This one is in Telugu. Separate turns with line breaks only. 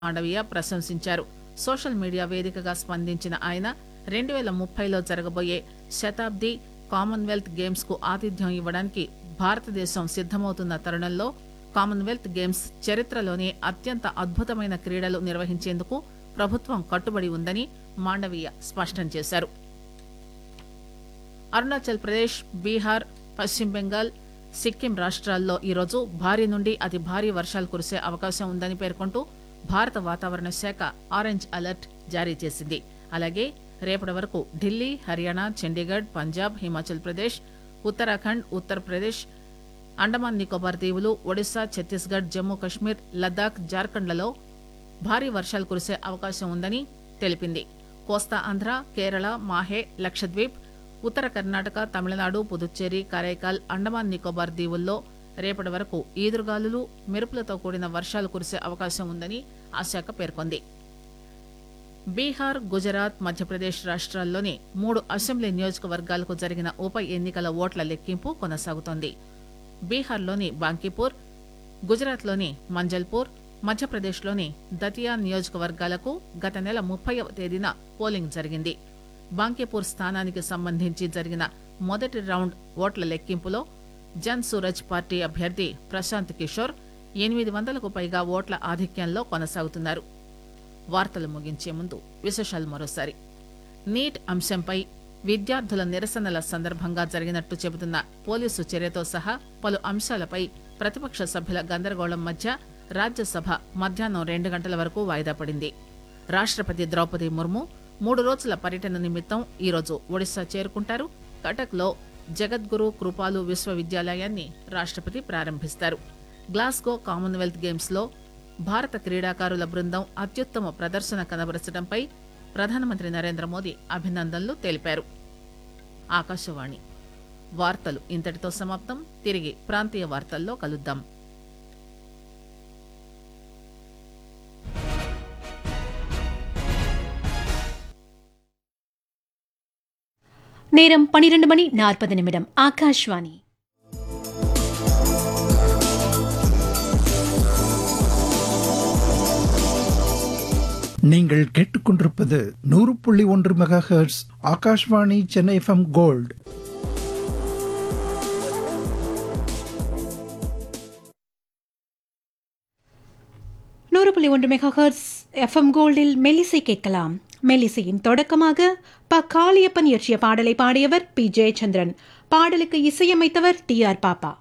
మాండవీయ ప్రశంసించారు సోషల్ మీడియా వేదికగా స్పందించిన ఆయన రెండు పేల ముప్పైలో జరగబోయే శతాబ్ది కామన్వెల్త్ గేమ్స్ కు ఆతిథ్యం ఇవ్వడానికి భారతదేశం సిద్దమవుతున్న తరుణంలో కామన్వెల్త్ గేమ్స్ చరిత్రలోనే అత్యంత అద్భుతమైన క్రీడలు నిర్వహించేందుకు ప్రభుత్వం కట్టుబడి ఉందని మాండవీయ స్పష్టం చేశారు అరుణాచల్ ప్రదేశ్ బీహార్ పశ్చిమ బెంగాల్ సిక్కిం రాష్ట్రాల్లో ఈరోజు భారీ నుండి అతి భారీ వర్షాలు కురిసే అవకాశం ఉందని పేర్కొంటూ భారత వాతావరణ శాఖ ఆరెంజ్ అలర్ట్ జారీ చేసింది అలాగే రేపటి వరకు ఢిల్లీ హర్యానా చండీగఢ్ పంజాబ్ హిమాచల్ ప్రదేశ్ ఉత్తరాఖండ్ ఉత్తరప్రదేశ్ అండమాన్ నికోబార్ దీవులు ఒడిశా ఛత్తీస్గఢ్ జమ్మూ కశ్మీర్ లద్దాఖ్ జార్ఖండ్లలో భారీ వర్షాలు కురిసే అవకాశం ఉందని తెలిపింది కోస్తా ఆంధ్ర కేరళ మాహే లక్షద్వీప్ ఉత్తర కర్ణాటక తమిళనాడు పుదుచ్చేరి కరైకాల్ అండమాన్ నికోబార్ దీవుల్లో రేపటి వరకు ఈదురుగాలులు మెరుపులతో కూడిన వర్షాలు కురిసే అవకాశం ఉందని ఆ శాఖ పేర్కొంది బీహార్ గుజరాత్ మధ్యప్రదేశ్ రాష్ట్రాల్లోని మూడు అసెంబ్లీ నియోజకవర్గాలకు జరిగిన ఉప ఎన్నికల ఓట్ల లెక్కింపు కొనసాగుతోంది బీహార్లోని బాంకీపూర్ గుజరాత్లోని మంజల్పూర్ మధ్యప్రదేశ్లోని దతియా నియోజకవర్గాలకు గత నెల ముప్పైవ తేదీన పోలింగ్ జరిగింది బాంకీపూర్ స్థానానికి సంబంధించి జరిగిన మొదటి రౌండ్ ఓట్ల లెక్కింపులో జన్ సూరజ్ పార్టీ అభ్యర్థి ప్రశాంత్ కిషోర్ ఎనిమిది వందలకు పైగా ఓట్ల ఆధిక్యంలో కొనసాగుతున్నారు వార్తలు ముగించే ముందు విశేషాలు మరోసారి నీట్ అంశంపై విద్యార్థుల నిరసనల సందర్భంగా జరిగినట్టు చెబుతున్న పోలీసు చర్యతో సహా పలు అంశాలపై ప్రతిపక్ష సభ్యుల గందరగోళం మధ్య రాజ్యసభ మధ్యాహ్నం రెండు గంటల వరకు వాయిదా పడింది రాష్టపతి ద్రౌపది ముర్ము మూడు రోజుల పర్యటన నిమిత్తం ఈరోజు ఒడిశా చేరుకుంటారు కటక్లో జగద్గురు కృపాలు విశ్వవిద్యాలయాన్ని రాష్టపతి ప్రారంభిస్తారు గ్లాస్గో కామన్వెల్త్ గేమ్స్ లో భారత క్రీడాకారుల బృందం అత్యుత్తమ ప్రదర్శన కనబరచడంపై ప్రధానమంత్రి నరేంద్ర మోదీ అభినందనలు తెలిపారు ఆకాశవాణి వార్తలు ఇంతటితో సమాప్తం తిరిగి ప్రాంతీయ వార్తల్లో కలుద్దాం
நேரம் பனிரெண்டு மணி நாற்பது நிமிடம் ஆகாஷ்வாணி
நீங்கள் கேட்டுக்கொண்டிருப்பது நூறு புள்ளி ஒன்று megahertz Akashvani Chennai FM gold
நூறு புள்ளி ஒன்று மெகாஹர்ட்ஸ் எஃப்எம் கோல்டில் மெல்லிசை கேட்கலாம் மெல்லிசையின் தொடக்கமாக ப காளியப்பன் இயற்றிய பாடலை பாடியவர் பி ஜெயச்சந்திரன் பாடலுக்கு இசையமைத்தவர் டி ஆர் பாப்பா